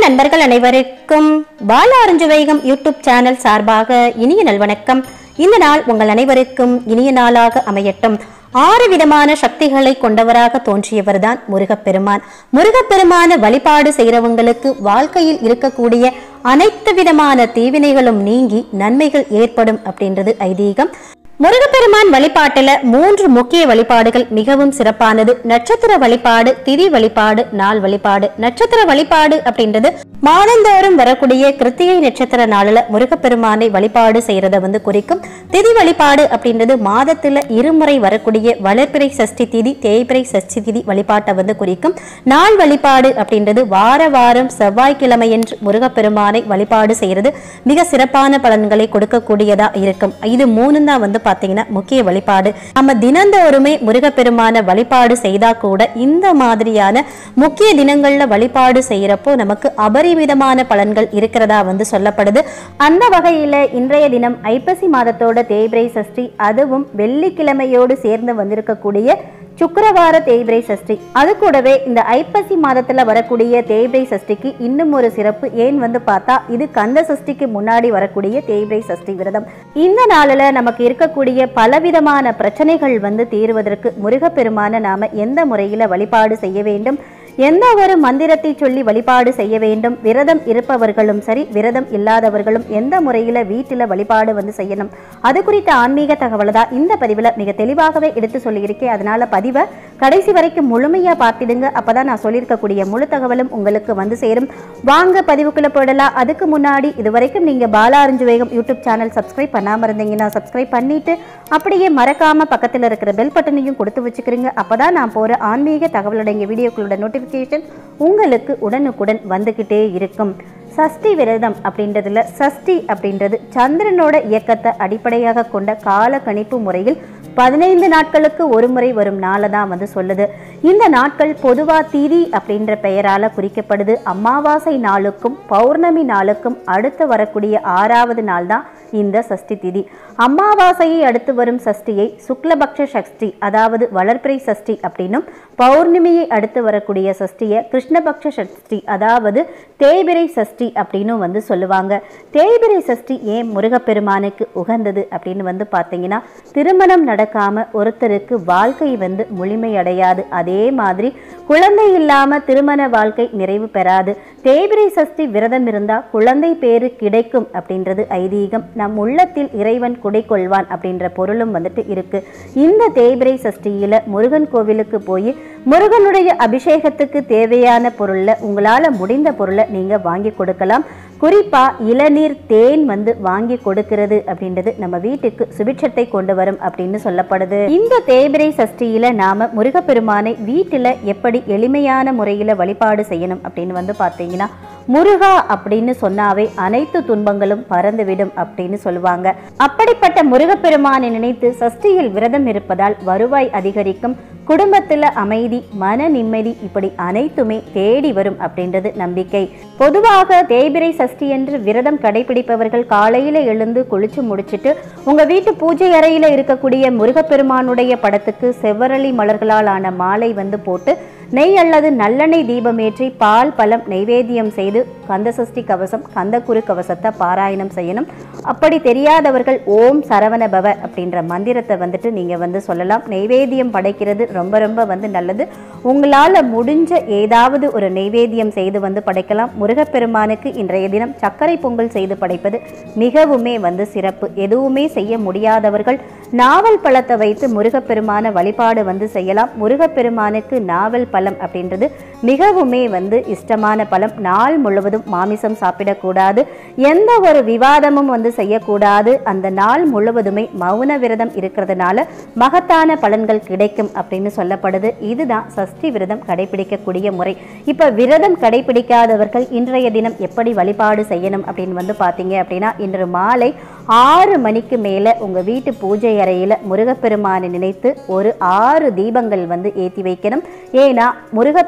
நண்பர்கள் அனைவருக்கும் பால அருஞ்சு வைகம் YouTube channel சார்பாக இனிய நல்வணக்கம் இந்த நாள் உங்கள் அனைவருக்கும் இனிய நாளாக அமையட்டும் ஆறு விதமான சக்திகளை கொண்டவராக தோன்றியவர்தான் முருகப்பெருமான் முருகப்பெருமான வழிபாடு செய்கிறவங்களுக்கு வாழ்க்கையில் இருக்கக்கூடிய அனைத்து விதமான தீவினைகளும் நீங்கி நன்மைகள் ஏற்படும் அப்படின்றது ஐதீகம் முருகப்பெருமான் வழிபாட்டுல மூன்று முக்கிய வழிபாடுகள் மிகவும் சிறப்பானது நட்சத்திர வழிபாடு திதி வழிபாடு நாள் வழிபாடு நட்சத்திர வழிபாடு அப்படின்றது மாதந்தோறும் வரக்கூடிய கிருத்திகை நட்சத்திர நாளில் முருகப்பெருமானை வழிபாடு செய்யறத வந்து குறிக்கும் திதி வழிபாடு அப்படின்றது மாதத்துல இருமுறை வரக்கூடிய வளர்பிறை சஷ்டி திதி தேய்பிறை சஷ்டி திதி வழிபாட்டை வந்து குறிக்கும் நாள் வழிபாடு அப்படின்றது வார வாரம் செவ்வாய்க்கிழமையன்று முருகப்பெருமானை வழிபாடு செய்யறது மிக சிறப்பான பலன்களை கொடுக்கக்கூடியதா இருக்கும் இது மூணு தான் வந்து பாத்தீங்கன்னா முக்கிய வழிபாடு நம்ம தினந்தோறுமே முருகப்பெருமான வழிபாடு செய்தா கூட இந்த மாதிரியான முக்கிய தினங்கள்ல வழிபாடு செய்யறப்போ நமக்கு அபரிமிதமான பலன்கள் இருக்கிறதா வந்து சொல்லப்படுது அந்த வகையில இன்றைய தினம் ஐப்பசி மாதத்தோட தேய்பிரை சஷ்டி அதுவும் வெள்ளிக்கிழமையோடு சேர்ந்து வந்திருக்கக்கூடிய சுக்கிரவார தேய்பிரை சஷ்டி அது கூடவே இந்த ஐப்பசி மாதத்துல வரக்கூடிய தேய்பிரை சஷ்டிக்கு இன்னும் ஒரு சிறப்பு ஏன் வந்து பார்த்தா இது கந்த சஷ்டிக்கு முன்னாடி வரக்கூடிய தேய்பிரை சஷ்டி விரதம் இந்த நாளில் நமக்கு இருக்கக்கூடிய பலவிதமான பிரச்சனைகள் வந்து தீர்வதற்கு முருகப்பெருமான நாம எந்த முறையில வழிபாடு செய்ய வேண்டும் எந்த ஒரு மந்திரத்தை சொல்லி வழிபாடு செய்ய வேண்டும் விரதம் இருப்பவர்களும் சரி விரதம் இல்லாதவர்களும் எந்த முறையில் வீட்டில் வழிபாடு வந்து செய்யணும் அது குறித்த ஆன்மீக தகவலை தான் இந்த பதிவில் மிக தெளிவாகவே எடுத்து சொல்லியிருக்கேன் அதனால பதிவை கடைசி வரைக்கும் முழுமையாக பார்த்திடுங்க அப்பதான் நான் சொல்லியிருக்கக்கூடிய முழு தகவலும் உங்களுக்கு வந்து சேரும் வாங்க பதிவுக்குள்ள போடலாம் அதுக்கு முன்னாடி இது வரைக்கும் நீங்க பாலா அரிஞ்சு வேகம் யூடியூப் சேனல் சப்ஸ்கிரைப் பண்ணாம இருந்தீங்கன்னா சப்ஸ்கிரைப் பண்ணிட்டு அப்படியே மறக்காம பக்கத்தில் இருக்கிற பெல் பட்டனையும் கொடுத்து வச்சுக்கிறீங்க அப்பதான் நான் போற ஆன்மீக தகவலடங்கிய வீடியோக்களோட நோட்டிஃபிகேஷன் உங்களுக்கு உடனுக்குடன் வந்துக்கிட்டே இருக்கும் சஷ்டி விரதம் அப்படின்றதுல சஷ்டி அப்படின்றது சந்திரனோட இயக்கத்தை அடிப்படையாக கொண்ட கால கணிப்பு முறையில் பதினைந்து நாட்களுக்கு ஒரு முறை வரும் நாளை தான் வந்து சொல்லுது இந்த நாட்கள் பொதுவா திதி அப்படின்ற பெயரால குறிக்கப்படுது அமாவாசை நாளுக்கும் பௌர்ணமி நாளுக்கும் அடுத்து வரக்கூடிய ஆறாவது நாள் தான் இந்த சஷ்டி திதி அமாவாசையை அடுத்து வரும் சஷ்டியை சுக்லபக்ஷ சஷ்டி அதாவது வளர்பிறை சஷ்டி அப்படின்னும் பௌர்ணமியை அடுத்து வரக்கூடிய சஷ்டியை கிருஷ்ணபக்ஷ சஷ்டி அதாவது தேய்பிரை சஷ்டி அப்படின்னும் வந்து சொல்லுவாங்க தேய்பிரை சஷ்டி ஏன் முருகப்பெருமானுக்கு உகந்தது அப்படின்னு வந்து பார்த்தீங்கன்னா திருமணம் நடக்காம ஒருத்தருக்கு வாழ்க்கை வந்து முழுமையடையாது அதே மாதிரி குழந்தை இல்லாம திருமண வாழ்க்கை நிறைவு பெறாது தேய்பிரை சஷ்டி விரதம் இருந்தா குழந்தை பேரு கிடைக்கும் அப்படின்றது ஐதீகம் நம் உள்ளத்தில் இறைவன் குடைக்கொள்வான் அப்படின்ற பொருளும் வந்துட்டு இருக்கு இந்த தேய்பிரை சஷ்டியில முருகன் கோவிலுக்கு போய் முருகனுடைய அபிஷேகத்துக்கு தேவையான பொருள்ல உங்களால முடிந்த பொருளை நீங்க வாங்கி கொடுக்கலாம் குறிப்பா இளநீர் தேன் வந்து வாங்கி கொடுக்கிறது அப்படின்றது நம்ம வீட்டுக்கு சுபிட்சத்தை கொண்டு வரும் அப்படின்னு சொல்லப்படுது இந்த தேய்பிரை சஷ்டியில நாம முருகப்பெருமானை வீட்டுல எப்படி எளிமையான முறையில வழிபாடு செய்யணும் அப்படின்னு வந்து பார்த்தீங்கன்னா முருகா அப்படின்னு சொன்னாவே அனைத்து துன்பங்களும் பறந்துவிடும் அப்படின்னு சொல்லுவாங்க அப்படிப்பட்ட முருகப்பெருமானை நினைத்து சஷ்டியில் விரதம் இருப்பதால் வருவாய் அதிகரிக்கும் குடும்பத்துல அமைதி மன நிம்மதி இப்படி அனைத்துமே தேடி வரும் அப்படின்றது நம்பிக்கை பொதுவாக தேய்பிரை சஷ்டி என்று விரதம் கடைபிடிப்பவர்கள் காலையில எழுந்து குளிச்சு முடிச்சிட்டு உங்க வீட்டு பூஜை அறையில இருக்கக்கூடிய முருகப்பெருமானுடைய படத்துக்கு செவ்வரளி மலர்களால் ஆன மாலை வந்து போட்டு நெய் அல்லது நல்லெண்ணெய் தீபம் ஏற்றி பால் பழம் நெய்வேத்தியம் செய்து கந்தசஷ்டி கவசம் கந்தக்குரு கவசத்தை பாராயணம் செய்யணும் அப்படி தெரியாதவர்கள் ஓம் சரவண பவ அப்படின்ற மந்திரத்தை வந்துட்டு நீங்க வந்து சொல்லலாம் நெய்வேத்தியம் படைக்கிறது ரொம்ப ரொம்ப வந்து நல்லது உங்களால் முடிஞ்ச ஏதாவது ஒரு நெய்வேத்தியம் செய்து வந்து படைக்கலாம் முருகப்பெருமானுக்கு இன்றைய தினம் சர்க்கரை பொங்கல் செய்து படைப்பது மிகவுமே வந்து சிறப்பு எதுவுமே செய்ய முடியாதவர்கள் நாவல் பழத்தை வைத்து முருகப்பெருமான வழிபாடு வந்து செய்யலாம் முருகப்பெருமானுக்கு நாவல் பழம் அப்படின்றது மிகவுமே வந்து இஷ்டமான பழம் நாள் முழுவதும் மாமிசம் சாப்பிடக்கூடாது எந்த ஒரு விவாதமும் வந்து செய்யக்கூடாது அந்த நாள் முழுவதுமே மௌன விரதம் இருக்கிறதுனால மகத்தான பலன்கள் கிடைக்கும் அப்படின்னு சொல்லப்படுது இதுதான் சஷ்டி விரதம் கடைபிடிக்கக்கூடிய முறை இப்ப விரதம் கடைபிடிக்காதவர்கள் இன்றைய தினம் எப்படி வழிபாடு செய்யணும் அப்படின்னு வந்து பார்த்தீங்க அப்படின்னா இன்று மாலை ஆறு மணிக்கு மேலே உங்கள் வீட்டு பூஜை அறையில் முருகப்பெருமானை நினைத்து ஒரு ஆறு தீபங்கள் வந்து ஏற்றி வைக்கணும் ஏன்னா முருகப்பெருமான்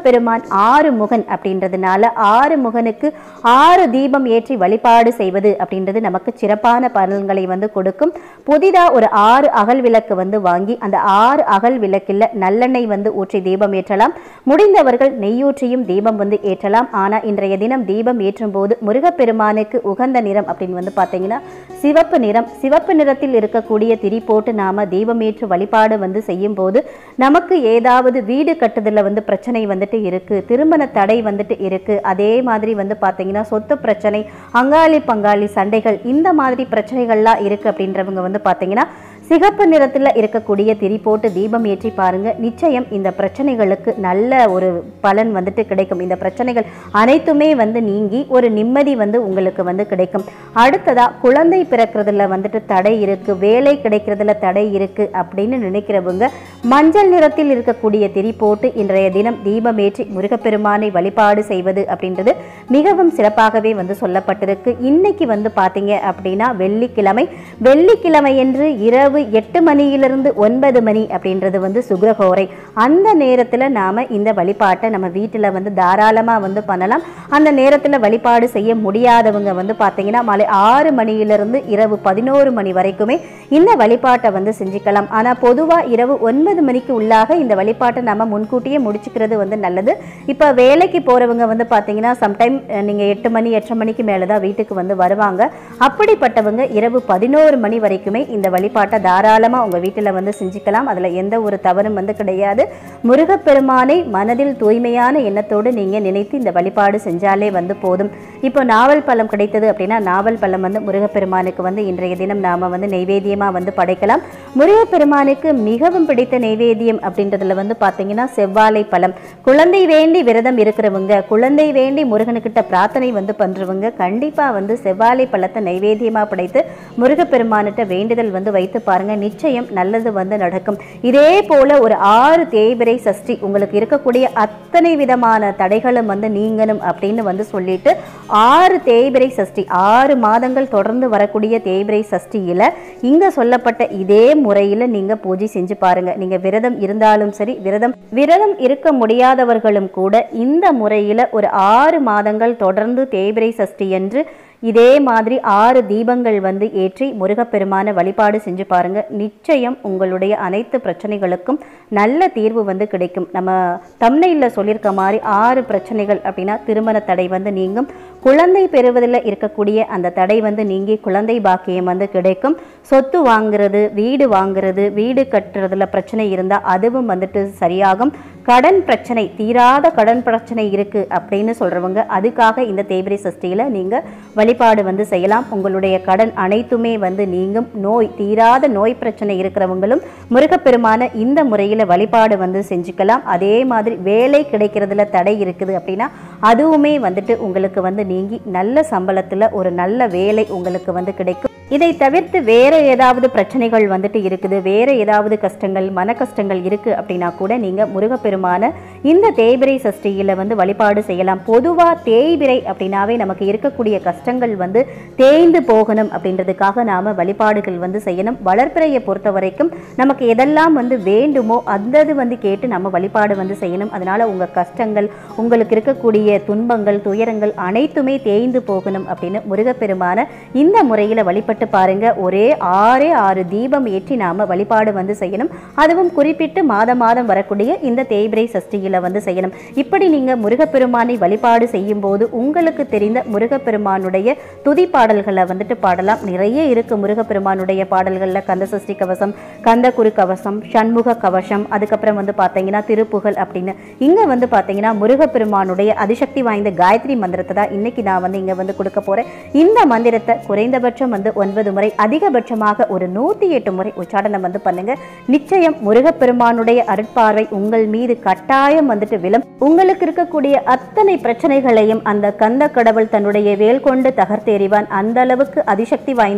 முருகப்பெருமான் ஆறு முகன் அப்படின்றதுனால ஆறு முகனுக்கு ஆறு தீபம் ஏற்றி வழிபாடு செய்வது அப்படின்றது நமக்கு சிறப்பான பலன்களை வந்து கொடுக்கும் புதிதா ஒரு ஆறு அகல் விளக்கு வந்து வாங்கி அந்த ஆறு அகல் விளக்கில் நல்லெண்ணெய் வந்து ஊற்றி தீபம் ஏற்றலாம் முடிந்தவர்கள் நெய்யூற்றியும் தீபம் வந்து ஏற்றலாம் ஆனா இன்றைய தினம் தீபம் ஏற்றும் போது முருகப்பெருமானுக்கு உகந்த நிறம் அப்படின்னு வந்து பார்த்தீங்கன்னா சிவப்பு நிறம் சிவப்பு நிறத்தில் இருக்கக்கூடிய திரி போட்டு நாம தீபம் ஏற்று வழிபாடு வந்து செய்யும் போது நமக்கு ஏதாவது வீடு கட்டுதல்ல வந்து பிரச்சனை வந்துட்டு இருக்கு திருமண தடை வந்துட்டு இருக்கு அதே மாதிரி வந்து பார்த்தீங்கன்னா சொத்து பிரச்சனை அங்காளி பங்காளி சண்டைகள் இந்த மாதிரி பிரச்சனைகள்லாம் இருக்கு அப்படின்றவங்க வந்து பார்த்தீங்கன்னா சிகப்பு நிறத்தில் இருக்கக்கூடிய திரி போட்டு தீபம் ஏற்றி பாருங்க நிச்சயம் இந்த பிரச்சனைகளுக்கு நல்ல ஒரு பலன் வந்துட்டு கிடைக்கும் இந்த பிரச்சனைகள் அனைத்துமே வந்து நீங்கி ஒரு நிம்மதி வந்து உங்களுக்கு வந்து கிடைக்கும் அடுத்ததா குழந்தை பிறக்கிறதுல வந்துட்டு தடை இருக்கு வேலை கிடைக்கிறதுல தடை இருக்கு அப்படின்னு நினைக்கிறவங்க மஞ்சள் நிறத்தில் இருக்கக்கூடிய திரி போட்டு இன்றைய தினம் தீபம் ஏற்றி முருகப்பெருமானை வழிபாடு செய்வது அப்படின்றது மிகவும் சிறப்பாகவே வந்து சொல்லப்பட்டிருக்கு இன்னைக்கு வந்து பார்த்தீங்க அப்படின்னா வெள்ளிக்கிழமை வெள்ளிக்கிழமை என்று இரவு எட்டு மணியிலிருந்து ஒன்பது மணி அப்படின்றது வந்து சுக்ரஹோரை அந்த நேரத்தில் நாம் இந்த வழிபாட்டை நம்ம வீட்டில் வந்து தாராளமாக வந்து பண்ணலாம் அந்த நேரத்தில் வழிபாடு செய்ய முடியாதவங்க வந்து பார்த்தீங்கன்னா மாலை ஆறு மணியிலிருந்து இரவு பதினோரு மணி வரைக்குமே இந்த வழிபாட்டை வந்து செஞ்சுக்கலாம் ஆனால் பொதுவாக இரவு ஒன்பது மணிக்கு உள்ளாக இந்த வழிபாட்டை நம்ம முன்கூட்டியே முடிச்சுக்கிறது வந்து நல்லது இப்போ வேலைக்கு போகிறவங்க வந்து பார்த்தீங்கன்னா சம்டைம் நீங்கள் எட்டு மணி எட்டரை மணிக்கு மேலே தான் வீட்டுக்கு வந்து வருவாங்க அப்படிப்பட்டவங்க இரவு பதினோரு மணி வரைக்குமே இந்த வழிபாட்டை தாராளமாக உங்கள் வீட்டில் வந்து செஞ்சுக்கலாம் அதில் எந்த ஒரு தவறும் வந்து கிடையாது முருகப்பெருமானை மனதில் தூய்மையான எண்ணத்தோடு நீங்கள் நினைத்து இந்த வழிபாடு செஞ்சாலே வந்து போதும் இப்போ நாவல் பழம் கிடைத்தது அப்படின்னா நாவல் பழம் வந்து முருகப்பெருமானுக்கு வந்து இன்றைய தினம் நாம் வந்து நெய்வேத்தியமாக வந்து படைக்கலாம் முருகப்பெருமானுக்கு மிகவும் பிடித்த நெய்வேத்தியம் அப்படின்றதுல வந்து பார்த்தீங்கன்னா செவ்வாழை பழம் குழந்தை வேண்டி விரதம் இருக்கிறவங்க குழந்தை வேண்டி முருகனுக்கிட்ட பிரார்த்தனை வந்து பண்ணுறவங்க கண்டிப்பாக வந்து செவ்வாழை பழத்தை நைவேத்தியமாக படைத்து முருகப்பெருமானிட்ட வேண்டுதல் வந்து வைத்து பாருங்க நிச்சயம் நல்லது வந்து நடக்கும் இதே போல ஒரு ஆறு தேய்பிரை சஷ்டி உங்களுக்கு இருக்கக்கூடிய அத்தனை விதமான தடைகளும் வந்து நீங்கணும் அப்படின்னு வந்து சொல்லிட்டு ஆறு தேய்பிரை சஷ்டி ஆறு மாதங்கள் தொடர்ந்து வரக்கூடிய தேய்பிரை சஷ்டியில இங்க சொல்லப்பட்ட இதே முறையில நீங்க பூஜை செஞ்சு பாருங்க நீங்க விரதம் இருந்தாலும் சரி விரதம் விரதம் இருக்க முடியாதவர்களும் கூட இந்த முறையில ஒரு ஆறு மாதங்கள் தொடர்ந்து தேய்பிரை சஷ்டி என்று இதே மாதிரி ஆறு தீபங்கள் வந்து ஏற்றி முருகப்பெருமான வழிபாடு செஞ்சு பாருங்க நிச்சயம் உங்களுடைய அனைத்து பிரச்சனைகளுக்கும் நல்ல தீர்வு வந்து கிடைக்கும் நம்ம தம்னையில் சொல்லியிருக்க மாதிரி ஆறு பிரச்சனைகள் அப்படின்னா திருமண தடை வந்து நீங்கும் குழந்தை பெறுவதில் இருக்கக்கூடிய அந்த தடை வந்து நீங்கி குழந்தை பாக்கியம் வந்து கிடைக்கும் சொத்து வாங்குறது வீடு வாங்குறது வீடு கட்டுறதுல பிரச்சனை இருந்தால் அதுவும் வந்துட்டு சரியாகும் கடன் பிரச்சனை தீராத கடன் பிரச்சனை இருக்கு அப்படின்னு சொல்றவங்க அதுக்காக இந்த தேய்பிரை சஷ்டியில நீங்க வழிபாடு வந்து செய்யலாம் உங்களுடைய கடன் அனைத்துமே வந்து நீங்கும் நோய் தீராத நோய் பிரச்சனை இருக்கிறவங்களும் முருகப்பெருமான இந்த முறையில வழிபாடு வந்து செஞ்சுக்கலாம் அதே மாதிரி வேலை கிடைக்கிறதுல தடை இருக்குது அப்படின்னா அதுவுமே வந்துட்டு உங்களுக்கு வந்து நீங்கி நல்ல சம்பளத்துல ஒரு நல்ல வேலை உங்களுக்கு வந்து கிடைக்கும் இதை தவிர்த்து வேற ஏதாவது பிரச்சனைகள் வந்துட்டு இருக்குது வேற ஏதாவது கஷ்டங்கள் மன கஷ்டங்கள் இருக்கு அப்படின்னா கூட நீங்க முருகப்பெருமான இந்த தேய்பிரை சஷ்டியில வந்து வழிபாடு செய்யலாம் பொதுவா தேய்பிரை அப்படின்னாவே நமக்கு இருக்கக்கூடிய கஷ்டங்கள் வந்து தேய்ந்து போகணும் அப்படின்றதுக்காக நாம வழிபாடுகள் வந்து செய்யணும் வளர்ப்பிறையை பொறுத்த வரைக்கும் நமக்கு எதெல்லாம் வந்து வேண்டுமோ அந்த வந்து கேட்டு நம்ம வழிபாடு வந்து செய்யணும் அதனால உங்க கஷ்டங்கள் உங்களுக்கு இருக்கக்கூடிய துன்பங்கள் துயரங்கள் அனைத்துமே தேய்ந்து போகணும் அப்படின்னு முருகப்பெருமான இந்த முறையில வழிபட்டு பாருங்க ஒரே ஆறே ஆறு தீபம் ஏற்றி நாம வழிபாடு வந்து செய்யணும் அதுவும் குறிப்பிட்டு மாதம் மாதம் வரக்கூடிய இந்த தேய்பிரை சஷ்டியில வந்து செய்யணும் இப்படி நீங்க முருகப்பெருமானை வழிபாடு செய்யும் போது உங்களுக்கு தெரிந்த முருகப்பெருமானுடைய துதி பாடல்களை வந்துட்டு பாடலாம் நிறைய இருக்கு முருகப்பெருமானுடைய பாடல்கள்ல கந்த சஷ்டி கவசம் கந்த குரு கவசம் சண்முக கவசம் அதுக்கப்புறம் வந்து பார்த்தீங்கன்னா திருப்புகழ் அப்படின்னு இங்க வந்து பார்த்தீங்கன்னா முருகப்பெருமானுடைய அதிசக்தி வாய்ந்த காயத்ரி மந்திரத்தை தான் இன்னைக்கு நான் வந்து இங்க வந்து கொடுக்க போறேன் இந்த மந்திரத்தை குறைந்தபட்சம் வந்து ஒன்பது முறை அதிகபட்சமாக ஒரு நூத்தி எட்டு முறை உச்சாடனம் வந்து பண்ணுங்க நிச்சயம் முருகப்பெருமானுடைய அருட்பார்வை உங்கள் மீது கட்டாயம் வந்துட்டு விழும் உங்களுக்கு இருக்கக்கூடிய அத்தனை பிரச்சனைகளையும் அந்த கந்த கடவுள் தன்னுடைய வேல் கொண்டு தகர்த்தெறிவான் அந்த அளவுக்கு அதிசக்தி வாய்ந்த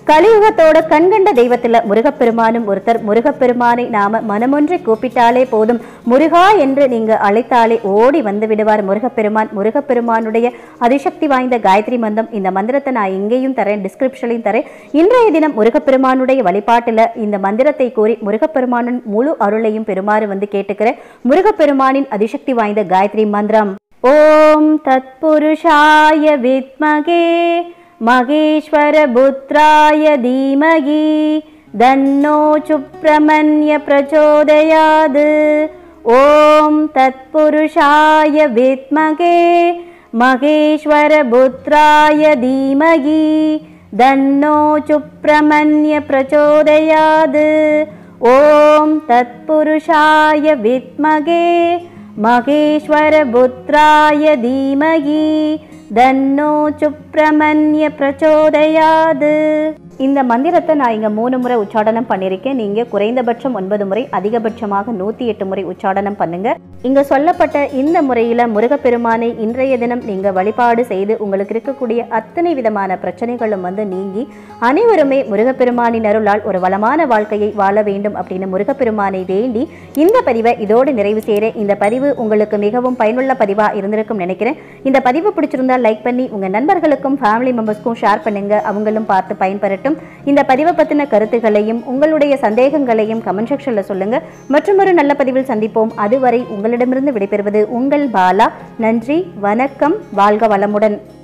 கலியுகத்தோட கண்கண்ட தெய்வத்துல முருகப்பெருமானும் ஒருத்தர் முருகப்பெருமானை நாம மனமொன்றை கூப்பிட்டாலே போதும் முருகா என்று நீங்க அழைத்தாலே ஓடி வந்து விடுவார் முருகப்பெருமான் முருகப்பெருமானுடைய அதிசக்தி வாய்ந்த காயத்ரி மந்தம் இந்த மந்திரத்தை நான் இங்கேயும் தரேன் டிஸ்கிரிப்ஷன்லையும் தரேன் இன்றைய தினம் முருகப்பெருமானுடைய வழிபாட்டுல இந்த மந்திரத்தை கூறி முருகப்பெருமானின் முழு அருளையும் பெறுமாறு வந்து கேட்டுக்கிறேன் முருகப்பெருமானின் அதிசக்தி வாய்ந்த காயத்ரி மந்திரம் ஓம் தத்புருஷாய வித்மகே महेश्वरपुत्राय धीमहि दन्नो चुप्रमन्य प्रचोदयात् ॐ तत्पुरुषाय विद्महे महेश्वरपुत्राय धीमहि दन्नो चुप्रमन्य प्रचोदयात् ॐ तत्पुरुषाय विद्महे महेश्वरपुत्राय धीमहि தன்னோ சுப்பிரமணிய பிரச்சோதயாது இந்த மந்திரத்தை நான் இங்க மூணு முறை உச்சாடனம் பண்ணியிருக்கேன் நீங்க குறைந்தபட்சம் ஒன்பது முறை அதிகபட்சமாக நூத்தி எட்டு முறை உச்சாடனம் பண்ணுங்க இங்க சொல்லப்பட்ட இந்த முறையில முருகப்பெருமானை இன்றைய தினம் நீங்க வழிபாடு செய்து உங்களுக்கு இருக்கக்கூடிய அத்தனை விதமான பிரச்சனைகளும் வந்து நீங்கி அனைவருமே முருகப்பெருமானின் அருளால் ஒரு வளமான வாழ்க்கையை வாழ வேண்டும் அப்படின்னு முருகப்பெருமானை வேண்டி இந்த பதிவை இதோடு நிறைவு செய்கிற இந்த பதிவு உங்களுக்கு மிகவும் பயனுள்ள பதிவா இருந்திருக்கும் நினைக்கிறேன் இந்த பதிவு பிடிச்சிருந்தா லைக் பண்ணி உங்க நண்பர்களுக்கும் ஃபேமிலி மெம்பர்ஸ்க்கும் ஷேர் பண்ணுங்க அவங்களும் பார்த்து பயன்பெறட்டும் இந்த பதிவை பத்தின கருத்துக்களையும் உங்களுடைய சந்தேகங்களையும் கமெண்ட் செக்ஷன்ல சொல்லுங்க மற்றும் ஒரு நல்ல பதிவில் சந்திப்போம் அதுவரை உங்களிடமிருந்து விடைபெறுவது உங்கள் பாலா நன்றி வணக்கம் வாழ்க வளமுடன்